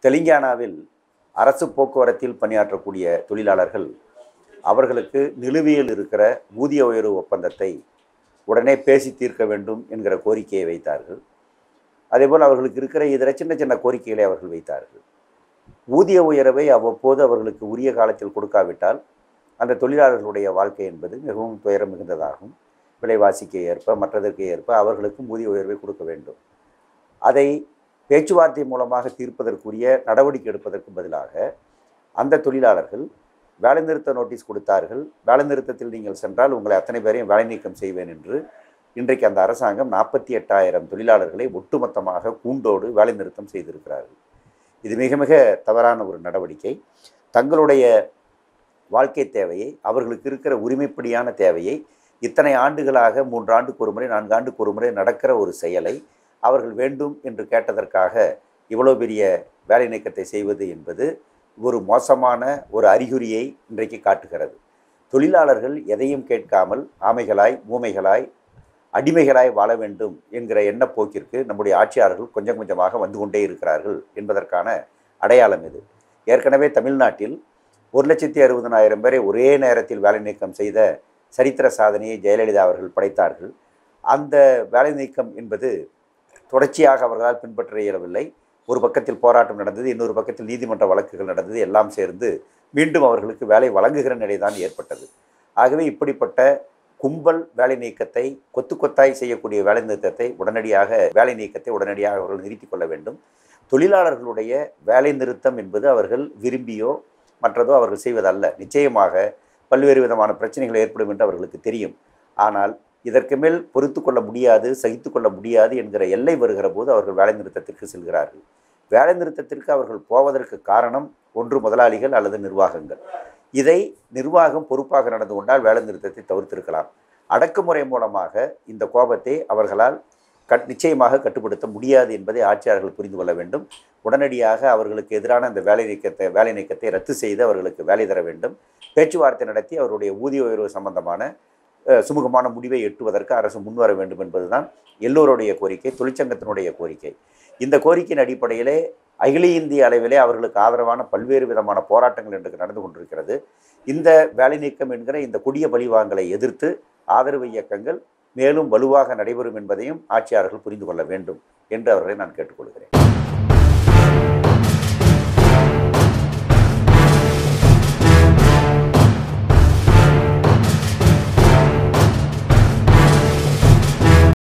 தெலுங்கானாவில் அரசு போக்குவரத்தில் பணியாற்றக்கூடிய தொழிலாளர்கள் அவர்களுக்கு நிலுவையில் இருக்கிற ஊதிய உயர்வு ஒப்பந்தத்தை உடனே பேசி தீர்க்க வேண்டும் என்கிற கோரிக்கையை வைத்தார்கள் அதேபோல் அவர்களுக்கு இருக்கிற இதர சின்ன சின்ன கோரிக்கைகளை அவர்கள் வைத்தார்கள் ஊதிய உயர்வை அவ்வப்போது அவர்களுக்கு உரிய காலத்தில் கொடுக்காவிட்டால் அந்த தொழிலாளர்களுடைய வாழ்க்கை என்பது மிகவும் துயரம் மிகுந்ததாகும் விலைவாசிக்கு ஏற்ப மற்றதற்கு ஏற்ப அவர்களுக்கும் ஊதிய உயர்வை கொடுக்க வேண்டும் அதை பேச்சுவார்த்தை மூலமாக தீர்ப்பதற்குரிய நடவடிக்கை எடுப்பதற்கு பதிலாக அந்த தொழிலாளர்கள் வேலைநிறுத்த நோட்டீஸ் கொடுத்தார்கள் வேலைநிறுத்தத்தில் நீங்கள் சென்றால் உங்களை அத்தனை பேரையும் வேலை நீக்கம் செய்வேன் என்று இன்றைக்கு அந்த அரசாங்கம் நாற்பத்தி எட்டாயிரம் தொழிலாளர்களை ஒட்டுமொத்தமாக கூண்டோடு வேலைநிறுத்தம் செய்திருக்கிறார்கள் இது மிக மிக தவறான ஒரு நடவடிக்கை தங்களுடைய வாழ்க்கை தேவையை அவர்களுக்கு இருக்கிற உரிமைப்படியான தேவையை இத்தனை ஆண்டுகளாக மூன்று ஆண்டுக்கு ஒரு முறை நான்கு ஆண்டுக்கு ஒரு முறை நடக்கிற ஒரு செயலை அவர்கள் வேண்டும் என்று கேட்டதற்காக இவ்வளோ பெரிய வேலை நீக்கத்தை செய்வது என்பது ஒரு மோசமான ஒரு அறிகுறியை இன்றைக்கு காட்டுகிறது தொழிலாளர்கள் எதையும் கேட்காமல் ஆமைகளாய் ஊமைகளாய் அடிமைகளாய் வாழ வேண்டும் என்கிற எண்ணப்போக்கிற்கு நம்முடைய ஆட்சியாளர்கள் கொஞ்சம் கொஞ்சமாக வந்து கொண்டே இருக்கிறார்கள் என்பதற்கான அடையாளம் இது ஏற்கனவே தமிழ்நாட்டில் ஒரு லட்சத்தி அறுபதனாயிரம் பேரை ஒரே நேரத்தில் வேலை நீக்கம் செய்த சரித்திர சாதனையை ஜெயலலிதா அவர்கள் படைத்தார்கள் அந்த வேலை நீக்கம் என்பது தொடர்ச்சியாக அவர்களால் பின்பற்ற இயலவில்லை ஒரு பக்கத்தில் போராட்டம் நடந்தது இன்னொரு பக்கத்தில் நீதிமன்ற வழக்குகள் நடந்தது எல்லாம் சேர்ந்து மீண்டும் அவர்களுக்கு வேலை வழங்குகிற நிலைதான் ஏற்பட்டது ஆகவே இப்படிப்பட்ட கும்பல் வேலை நீக்கத்தை கொத்து கொத்தாய் செய்யக்கூடிய வேலை நிறுத்தத்தை உடனடியாக வேலை நீக்கத்தை உடனடியாக அவர்கள் நிறுத்திக் கொள்ள வேண்டும் தொழிலாளர்களுடைய வேலை நிறுத்தம் என்பது அவர்கள் விரும்பியோ மற்றதோ அவர்கள் செய்வதல்ல நிச்சயமாக பல்வேறு விதமான பிரச்சனைகள் ஏற்படும் என்று அவர்களுக்கு தெரியும் ஆனால் இதற்கு மேல் பொறுத்து கொள்ள முடியாது சகித்து கொள்ள முடியாது என்கிற எல்லை வருகிற போது அவர்கள் வேலை நிறுத்தத்திற்கு செல்கிறார்கள் வேலை நிறுத்தத்திற்கு அவர்கள் போவதற்கு காரணம் ஒன்று முதலாளிகள் அல்லது நிர்வாகங்கள் இதை நிர்வாகம் பொறுப்பாக நடந்து கொண்டால் வேலை நிறுத்தத்தை தவிர்த்திருக்கலாம் அடக்குமுறை மூலமாக இந்த கோபத்தை அவர்களால் கட் நிச்சயமாக கட்டுப்படுத்த முடியாது என்பதை ஆட்சியாளர்கள் புரிந்து கொள்ள வேண்டும் உடனடியாக அவர்களுக்கு எதிரான அந்த வேலை நீக்கத்தை வேலை நீக்கத்தை ரத்து செய்து அவர்களுக்கு வேலை தர வேண்டும் பேச்சுவார்த்தை நடத்தி அவருடைய ஊதிய உயர்வு சம்பந்தமான அஹ், சுமூகமான முடிவை எட்டுவதற்கு அரசு முன்வர வேண்டும் என்பதுதான் எல்லோருடைய கோரிக்கை தொழிற்சங்கத்தினுடைய கோரிக்கை இந்த கோரிக்கையின் அடிப்படையிலே அகில இந்திய அளவிலே அவர்களுக்கு ஆதரவான பல்வேறு விதமான போராட்டங்கள் இன்றைக்கு நடந்து கொண்டிருக்கிறது இந்த வேலை நீக்கம் என்கிற இந்த கொடிய பழிவாங்கலை எதிர்த்து ஆதரவு இயக்கங்கள் மேலும் வலுவாக நடைபெறும் என்பதையும் ஆட்சியாளர்கள் புரிந்து கொள்ள வேண்டும் என்று அவர்களை நான் கேட்டுக்கொள்கிறேன்